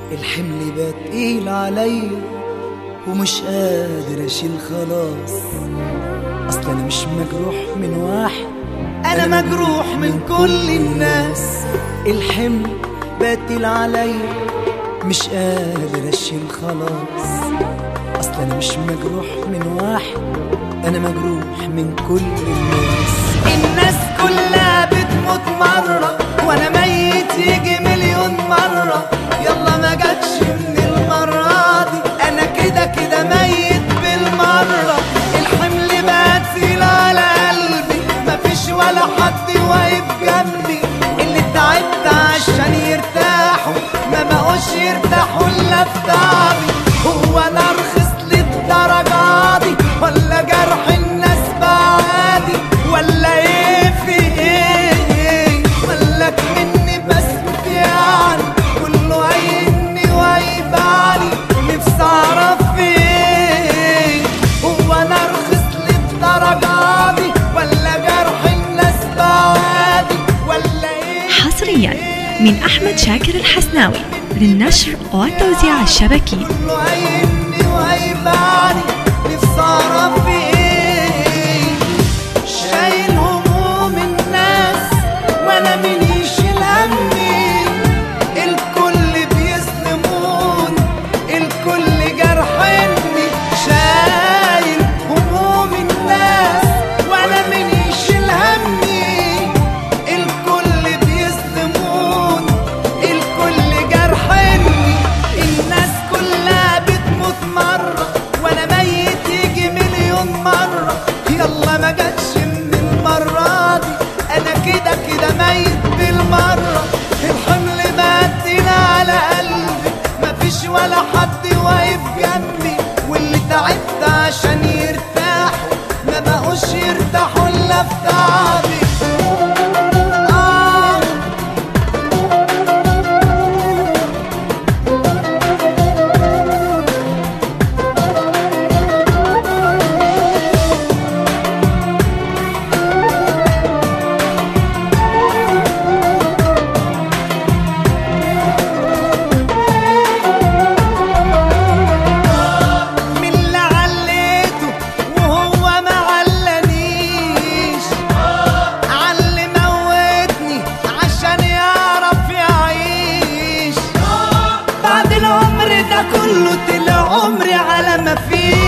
الحمل بقى تقيل عليا ومش قادر اشيل خلاص اصل انا مش مجروح من واحد انا مجروح من كل الناس الحمل بقى تقيل عليا مش قادر اشيل خلاص اصل انا مش مجروح من واحد انا مجروح من كل الناس الناس كلها بتموت مرة وانا ميت يجي مليون مرة يلا ما جاتش من المرة دي انا كده كده ميت بالمرة الحمل بقى تقيل على قلبي مفيش ولا حد واقف جنبي اللي تعبت عشان يرتاحوا ما بقوش يرتاحوا الا في تعبي هو انا ارخص للدرجة دي ولا جرح الناس بقى عادي ولا ايه في ايه مالك مني بس يعني كله هيني وهيبالي نفسي اعرف في ايه هو انا ارخص للدرجة دي ولا جرح الناس بقى عادي ولا ايه حصريا من أحمد شاكر الحسناوي للنشر والتوزيع الشبكي كله هيني وهيباني نفسي اعرف في ايه شايل هموم الناس وانا من يشيل همي الكل بيظلمون الكل جرحني شايل هموم الناس وانا من يشيل همي الكل بيظلمون الكل جرحني الناس كلها بتموت مرة وانا ميت يجي مليون مرة يلا ما جاتش من المرة دي انا كده كده ميت بالمرة الحمل مقتل على قلبي مفيش ولا حد واقف جنبي واللي تعبت عشان يرتاحوا ما بقوش يرتاحوا الا في تعبي آه من اللي عليته وهو ما علانيش علي موتني عشان يعرف يعيش بعد العمر ده كله طلع عمري على ما فيش